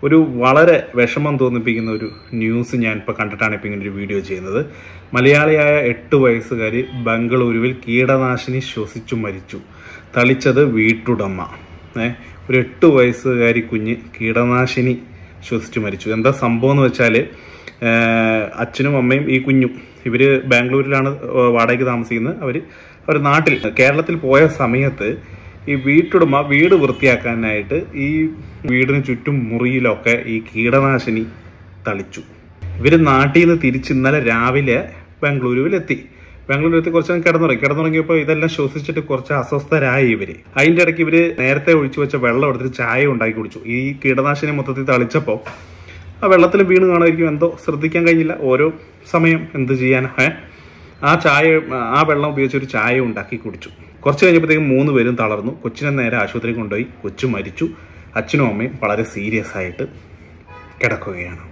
ഒരു വളരെ വിഷമം തോന്നിപ്പിക്കുന്ന ഒരു ന്യൂസ് ഞാൻ ഇപ്പോൾ കണ്ടിട്ടാണ് ഇപ്പോൾ ഇങ്ങനെ ഒരു വീഡിയോ ചെയ്യുന്നത് മലയാളിയായ എട്ട് വയസ്സുകാരി ബംഗളൂരുവിൽ കീടനാശിനി ശ്വസിച്ചു മരിച്ചു തളിച്ചത് വീട്ടുടമ ഏ ഒരു എട്ട് വയസ്സുകാരി കുഞ്ഞ് കീടനാശിനി ശ്വസിച്ചു മരിച്ചു എന്താ സംഭവം എന്ന് വെച്ചാൽ അച്ഛനും അമ്മയും ഈ കുഞ്ഞും ഇവര് ബാംഗ്ലൂരിലാണ് വാടകയ്ക്ക് താമസിക്കുന്നത് അവർ അവർ നാട്ടിൽ കേരളത്തിൽ പോയ സമയത്ത് ഈ വീട്ടുടമ വീട് വൃത്തിയാക്കാനായിട്ട് ഈ വീടിന് ചുറ്റും മുറിയിലൊക്കെ ഈ കീടനാശിനി തളിച്ചു ഇവർ നാട്ടിൽ നിന്ന് തിരിച്ച് ഇന്നലെ രാവിലെ ബാംഗ്ലൂരുവിലെത്തി ബാംഗ്ലൂരിലെത്തി കുറച്ച് നേരം കിടന്നുറങ്ങി കിടന്നുറങ്ങിയപ്പോൾ ഇതെല്ലാം ശ്വസിച്ചിട്ട് കുറച്ച് അസ്വസ്ഥരായി ഇവര് അതിന്റെ ഇടയ്ക്ക് ഇവര് നേരത്തെ ഒഴിച്ചു വെച്ച വെള്ളം എടുത്തിട്ട് ചായ ഉണ്ടാക്കി കുടിച്ചു ഈ കീടനാശിനി മൊത്തത്തിൽ തളിച്ചപ്പോൾ ആ വെള്ളത്തിൽ വീണ് കാണുമായിരിക്കും എന്തോ ശ്രദ്ധിക്കാൻ കഴിഞ്ഞില്ല ഓരോ സമയം എന്ത് ചെയ്യാൻ ഏ ആ ചായ ആ വെള്ളം ഉപയോഗിച്ച് ഒരു ചായ ഉണ്ടാക്കി കുടിച്ചു കുറച്ച് കഴിഞ്ഞപ്പോഴത്തേക്കും മൂന്ന് പേരും തളർന്നു കൊച്ചിനെ നേരെ ആശുപത്രിയിൽ കൊണ്ടുപോയി കൊച്ചു മരിച്ചു അച്ഛനും അമ്മയും വളരെ സീരിയസ് ആയിട്ട് കിടക്കുകയാണ്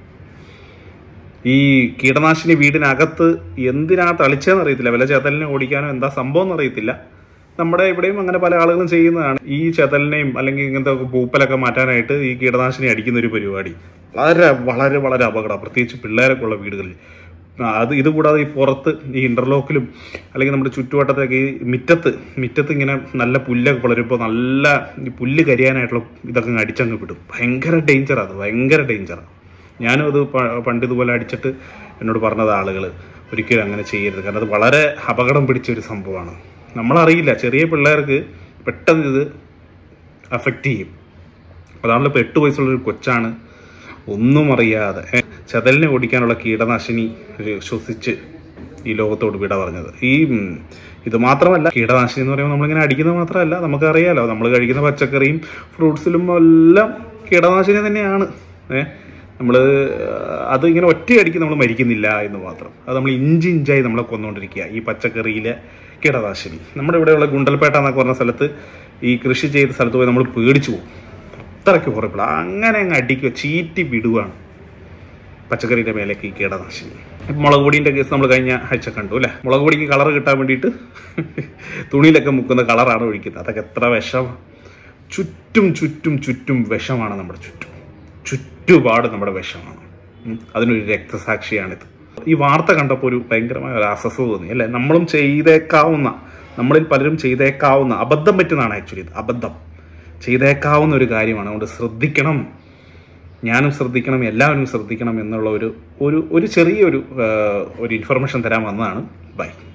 ഈ കീടനാശിനി വീടിനകത്ത് എന്തിനാ തളിച്ചതെന്ന് അറിയത്തില്ല വല്ല ചെതലിനെ ഓടിക്കാനോ എന്താ സംഭവം എന്ന് അറിയത്തില്ല നമ്മുടെ ഇവിടെയും അങ്ങനെ പല ആളുകളും ചെയ്യുന്നതാണ് ഈ ചെതലിനെയും അല്ലെങ്കിൽ ഇങ്ങനത്തെ പൂപ്പലൊക്കെ മാറ്റാനായിട്ട് ഈ കീടനാശിനി അടിക്കുന്ന ഒരു പരിപാടി വളരെ വളരെ വളരെ അപകടം പ്രത്യേകിച്ച് പിള്ളേരൊക്കെ ഉള്ള വീടുകളിൽ അത് ഇത് കൂടാതെ ഈ പുറത്ത് ഈ ഇന്റർലോക്കിലും അല്ലെങ്കിൽ നമ്മുടെ ചുറ്റുവട്ടത്തൊക്കെ ഈ മിറ്റത്ത് മിറ്റത്ത് ഇങ്ങനെ നല്ല പുല്ലൊക്കെ വളരുമ്പോൾ നല്ല ഈ പുല്ല് കരിയാനായിട്ടുള്ള ഇതൊക്കെ അങ്ങ് അടിച്ചങ്ങ് വിടും ഭയങ്കര ഡേഞ്ചറാണ് അത് ഭയങ്കര ഡേഞ്ചറാണ് ഞാനും അത് പ- പണ്ട് ഇതുപോലെ അടിച്ചിട്ട് എന്നോട് പറഞ്ഞത് ആളുകൾ ഒരിക്കലും അങ്ങനെ ചെയ്യരുത് കാരണം അത് വളരെ അപകടം പിടിച്ച ഒരു സംഭവമാണ് നമ്മളറിയില്ല ചെറിയ പിള്ളേർക്ക് പെട്ടെന്ന് ഇത് അഫക്റ്റ് ചെയ്യും അതാണല്ലോ ഇപ്പോൾ എട്ട് വയസ്സുള്ളൊരു കൊച്ചാണ് ഒന്നും അറിയാതെ ഏ, ചതലിനെ ഓടിക്കാനുള്ള കീടനാശിനി ഒരു ശ്വസിച്ച് ഈ ലോകത്തോട് വിട പറഞ്ഞത് ഈ ഉം, ഇത് മാത്രമല്ല കീടനാശിനി എന്ന് പറയുമ്പോൾ നമ്മളിങ്ങനെ അടിക്കുന്നത് മാത്രമല്ല നമുക്കറിയാലോ നമ്മൾ കഴിക്കുന്ന പച്ചക്കറിയും ഫ്രൂട്ട്സിലും എല്ലാം കീടനാശിനി തന്നെയാണ് ഏഹ് നമ്മൾ അത് ഇങ്ങനെ ഒറ്റയടിക്ക് നമ്മൾ മരിക്കുന്നില്ല എന്ന് മാത്രം അത് നമ്മൾ ഇഞ്ചി ഇഞ്ചായി നമ്മളെ കൊന്നുകൊണ്ടിരിക്കുക ഈ പച്ചക്കറിയിലെ കീടനാശിനി നമ്മുടെ ഇവിടെയുള്ള ഗുണ്ടൽപേട്ട എന്നൊക്കെ പറഞ്ഞ സ്ഥലത്ത് ഈ കൃഷി ചെയ്ത സ്ഥലത്ത് പോയി നമ്മൾ പേടിച്ചു പോകും അത്രയ്ക്ക് ഹൊറബിൾ അങ്ങനെ അങ്ങ് അടിക്കുക ചീറ്റി വിടുവാണ് പച്ചക്കറിയുടെ മേലേക്ക് ഈ കീടനാശിനി ഇപ്പം മുളക് പൊടിയുടെ കേസ് നമ്മൾ കഴിഞ്ഞ ആഴ്ച കണ്ടു അല്ലേ മുളക് പൊടിക്ക് കളർ കിട്ടാൻ വേണ്ടിയിട്ട് തുണിയിലൊക്കെ മുക്കുന്ന കളറാണ് ഒഴിക്കുന്നത് അതൊക്കെ എത്ര വിഷം ചുറ്റും ചുറ്റും ചുറ്റും വിഷമാണ് നമ്മുടെ ചുറ്റും ചുറ്റുപാട് നമ്മുടെ വിഷമാണ് ഉം. അതിനൊരു രക്തസാക്ഷിയാണിത് ഈ വാർത്ത കണ്ടപ്പോൾ ഒരു ഭയങ്കരമായ ഒരു അസ്വസ്ഥത തോന്നി അല്ലേ നമ്മളും ചെയ്തേക്കാവുന്ന നമ്മളിൽ പലരും ചെയ്തേക്കാവുന്ന അബദ്ധം പറ്റുന്നതാണ് ആക്ച്വലി ഇത് അബദ്ധം ചെയ്തേക്കാവുന്ന ഒരു കാര്യമാണ് അതുകൊണ്ട് ശ്രദ്ധിക്കണം ഞാനും ശ്രദ്ധിക്കണം എല്ലാവരും ശ്രദ്ധിക്കണം എന്നുള്ള ഒരു ഒരു ഒരു ചെറിയൊരു ആ, ഒരു ഇൻഫർമേഷൻ തരാൻ വന്നതാണ് ബൈ